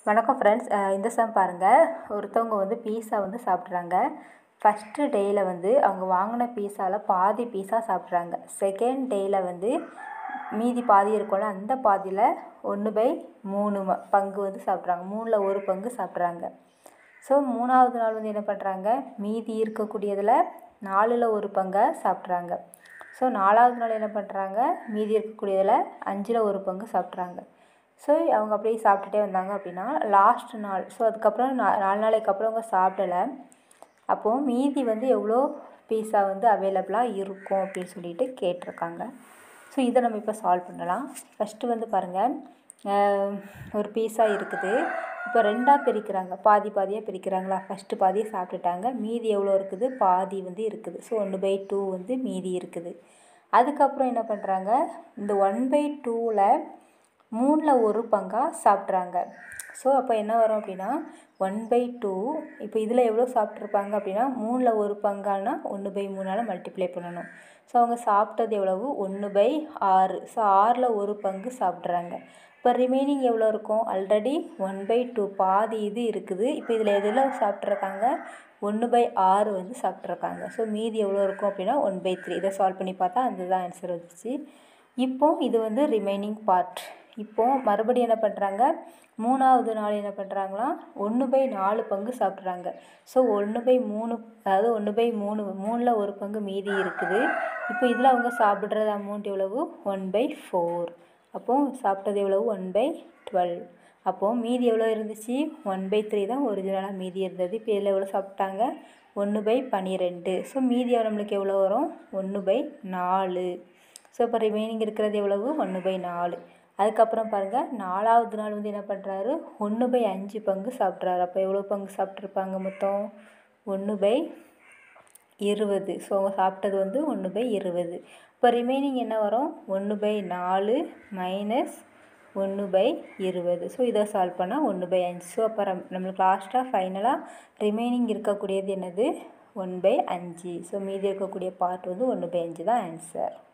வணக்கம் ஃப்ரெண்ட்ஸ் இந்த சம் பாருங்கள் ஒருத்தவங்க வந்து பீஸா வந்து சாப்பிட்றாங்க ஃபஸ்ட்டு டேயில் வந்து அவங்க வாங்கின பீஸாவில் பாதி பீஸா சாப்பிட்றாங்க செகண்ட் டேயில் வந்து மீதி பாதி இருக்கும்ல அந்த பாதியில் ஒன்று பை மூணு ம- பங்கு வந்து சாப்பிட்றாங்க மூணில் ஒரு பங்கு சாப்பிட்றாங்க ஸோ மூணாவது நாள் வந்து என்ன பண்ணுறாங்க மீதி இருக்கக்கூடியதில் நாலில் ஒரு பங்கை சாப்பிட்றாங்க ஸோ நாலாவது நாள் என்ன பண்ணுறாங்க மீதி இருக்கக்கூடியதில் அஞ்சில் ஒரு பங்கு சாப்பிட்றாங்க ஸோ அவங்க அப்படியே சாப்பிட்டுட்டே வந்தாங்க அப்படின்னா லாஸ்ட் நாள் ஸோ அதுக்கப்புறம் நா நாலு நாளைக்கு அப்புறம் அவங்க சாப்பிடல அப்போது மீதி வந்து எவ்வளோ பீஸா வந்து அவைலபிளாக இருக்கும் அப்படின்னு சொல்லிட்டு கேட்டிருக்காங்க ஸோ இதை நம்ம இப்போ சால்வ் பண்ணலாம் ஃபஸ்ட்டு வந்து பாருங்கள் ஒரு பீஸா இருக்குது இப்போ ரெண்டாக பிரிக்கிறாங்க பாதி பாதியாக பிரிக்கிறாங்களா ஃபஸ்ட்டு பாதியை சாப்பிட்டுட்டாங்க மீதி எவ்வளோ இருக்குது பாதி வந்து இருக்குது ஸோ ஒன்று பை டூ வந்து மீதி இருக்குது அதுக்கப்புறம் என்ன பண்ணுறாங்க இந்த ஒன் பை டூவில் மூணில் ஒரு பங்காக சாப்பிட்றாங்க ஸோ அப்போ என்ன வரும் அப்படின்னா ஒன் பை டூ இப்போ இதில் எவ்வளோ சாப்பிட்ருப்பாங்க அப்படின்னா மூணில் ஒரு பங்கானா ஒன்று பை மூணால் மல்டிப்ளை பண்ணணும் ஸோ அவங்க சாப்பிட்டது எவ்வளவு ஒன்று பை ஆறு ஸோ ஆறில் ஒரு பங்கு சாப்பிட்றாங்க இப்போ ரிமைனிங் எவ்வளோ இருக்கும் ஆல்ரெடி ஒன் பை டூ பாதி இது இருக்குது இப்போ இதில் எதில் சாப்பிட்ருக்காங்க ஒன்று பை ஆறு வந்து சாப்பிட்ருக்காங்க ஸோ மீதி எவ்வளோ இருக்கும் அப்படின்னா ஒன் பை த்ரீ இதை சால்வ் பண்ணி பார்த்தா அதுதான் ஆன்சர் வந்துச்சு இப்போ இது வந்து ரிமைனிங் பார்ட் இப்போ மறுபடியும் என்ன பண்ணுறாங்க மூணாவது நாள் என்ன பண்ணுறாங்களா ஒன்று பை நாலு பங்கு சாப்பிட்றாங்க ஸோ ஒன்று பை மூணு அதாவது ஒன்று பை மூணு மூணில் ஒரு பங்கு மீதி இருக்குது இப்போ இதில் அவங்க சாப்பிட்றது அமௌண்ட் எவ்வளவு ஒன் பை ஃபோர் அப்போது சாப்பிட்டது எவ்வளவு ஒன் பை டுவெல் அப்போது மீதி எவ்வளோ இருந்துச்சு ஒன் பை த்ரீ தான் ஒரிஜினலாக மீதி இருந்தது இப்போ இதில் எவ்வளோ சாப்பிட்டாங்க ஒன்று பை பன்னிரெண்டு ஸோ மீதி நம்மளுக்கு எவ்வளோ வரும் ஒன்று பை நாலு ஸோ இப்போ ரிமைனிங் இருக்கிறது எவ்வளவு ஒன்று பை நாலு அதுக்கப்புறம் பாருங்கள் நாலாவது நாள் வந்து என்ன பண்ணுறாரு ஒன்று பை அஞ்சு பங்கு சாப்பிட்றாரு அப்போ எவ்வளோ பங்கு சாப்பிட்ருப்பாங்க மொத்தம் ஒன்று பை இருபது ஸோ அவங்க சாப்பிட்டது வந்து ஒன்று பை இருபது இப்போ ரிமைனிங் என்ன வரும் ஒன்று பை நாலு மைனஸ் ஒன்று பை இருபது ஸோ இதை சால்வ் பண்ணால் ஒன்று பை அஞ்சு ஸோ அப்போ ரம்- நம்மளுக்கு லாஸ்ட்டாக ஃபைனலாக ரிமைனிங் இருக்கக்கூடியது என்னது ஒன் பை அஞ்சு ஸோ மீதி இருக்கக்கூடிய பார்ட் வந்து ஒன்று பை அஞ்சு தான் ஆன்சர்